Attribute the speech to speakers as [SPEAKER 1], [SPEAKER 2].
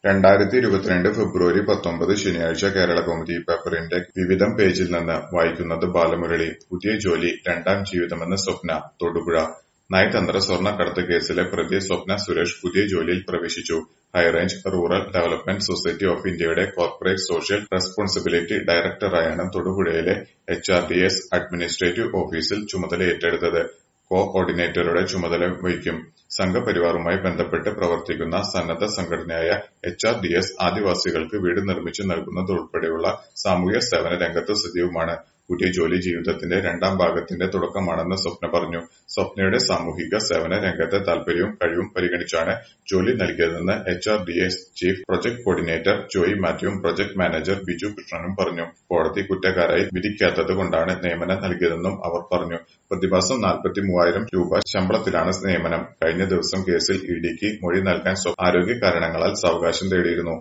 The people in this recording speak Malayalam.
[SPEAKER 1] രണ്ടായിരത്തി ഇരുപത്തിരണ്ട് ഫെബ്രുവരി പത്തൊമ്പത് ശനിയാഴ്ച കേരളകൗമുദി പേപ്പറിന്റെ വിവിധം പേജിൽ നിന്ന് വായിക്കുന്നത് ബാലമുരളി പുതിയ ജോലി രണ്ടാം ജീവിതമെന്ന സ്വപ്ന തൊടുപുഴ നയതന്ത്ര സ്വർണ്ണക്കടത്ത് കേസിലെ പ്രതി സ്വപ്ന സുരേഷ് പുതിയ ജോലിയിൽ പ്രവേശിച്ചു high range rural development society of ഇന്ത്യയുടെ കോർപ്പറേറ്റ് സോഷ്യൽ റെസ്പോൺസിബിലിറ്റി ഡയറക്ടറായാണ് തൊടുപുഴയിലെ H R D S administrative ഓഫീസിൽ ചുമതല ഏറ്റെടുത്തത് കോ ഓർഡിനേറ്ററുടെ ചുമതല വഹിക്കും സംഘപരിവാറുമായി ബന്ധപ്പെട്ട് പ്രവർത്തിക്കുന്ന സന്നദ്ധ സംഘടനയായ എച്ച് ആർ ഡി എസ് ആദിവാസികൾക്ക് വീട് നിർമ്മിച്ചു നൽകുന്നതുൾപ്പെടെയുള്ള സാമൂഹ്യ സേവന രംഗത്ത് സജീവമാണ് പുതിയ ജോലി ജീവിതത്തിന്റെ രണ്ടാം ഭാഗത്തിന്റെ തുടക്കമാണെന്ന് സ്വപ്ന പറഞ്ഞു സ്വപ്നയുടെ സാമൂഹിക സേവന രംഗത്തെ താൽപര്യവും കഴിവും പരിഗണിച്ചാണ് ജോലി നൽകിയതെന്ന് H R D S chief project coordinator Joy മാത്യുവും പ്രൊജക്ട് മാനേജർ ബിജു കൃഷ്ണനും പറഞ്ഞു കോടതി കുറ്റക്കാരായി വിധിക്കാത്തത് കൊണ്ടാണ് നിയമനം നൽകിയതെന്നും അവർ പറഞ്ഞു പ്രതിമാസം നാൽപ്പത്തി മൂവായിരം രൂപ ശമ്പളത്തിലാണ് നിയമനം കഴിഞ്ഞ ദിവസം കേസിൽ ഇഡിക്ക് മൊഴി നൽകാൻ സ്വപ്ന ആരോഗ്യ കാരണങ്ങളാൽ സാവകാശം തേടിയിരുന്നു